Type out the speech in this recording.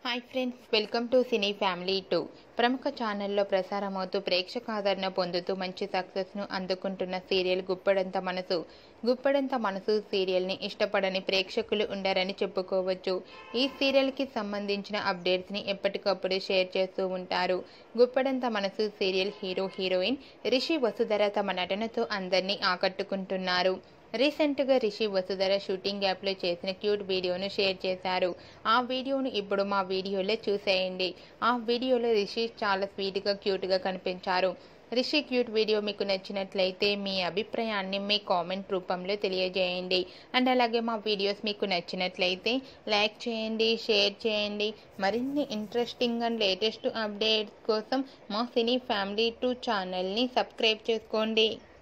hi friends welcome to cine family two ప్రముఖ ఛానల్లో ప్రసారమవుతూ ప్రేక్షక ఆదరణ పొందుతూ మంచి సక్సెస్ను అందుకుంటున్న సీరియల్ గుప్పడంత మనసు గుప్పడంత మనసు సీరియల్ని ఇష్టపడని ప్రేక్షకులు ఉండరని చెప్పుకోవచ్చు ఈ సీరియల్కి సంబంధించిన అప్డేట్స్ని ఎప్పటికప్పుడు షేర్ చేస్తూ ఉంటారు గుప్పడంత మనసు serial hero heroine Rishi Vasudhara తమ నటనతో అందరినీ ఆకట్టుకుంటున్నారు రీసెంట్గా రిషి వసుధర షూటింగ్ యాప్లో చేసిన క్యూట్ వీడియోను షేర్ చేశారు ఆ వీడియోను ఇప్పుడు మా వీడియోలో చూసేయండి ఆ వీడియోలో రిషి చాలా స్వీట్గా క్యూట్గా కనిపించారు రిషి క్యూట్ వీడియో మీకు నచ్చినట్లయితే మీ అభిప్రాయాన్ని మీ కామెంట్ రూపంలో తెలియజేయండి అండ్ అలాగే మా వీడియోస్ మీకు నచ్చినట్లయితే లైక్ చేయండి షేర్ చేయండి మరిన్ని ఇంట్రెస్టింగ్ అండ్ లేటెస్ట్ అప్డేట్స్ కోసం మా సినీ ఫ్యామిలీ టూ ఛానల్ని సబ్స్క్రైబ్ చేసుకోండి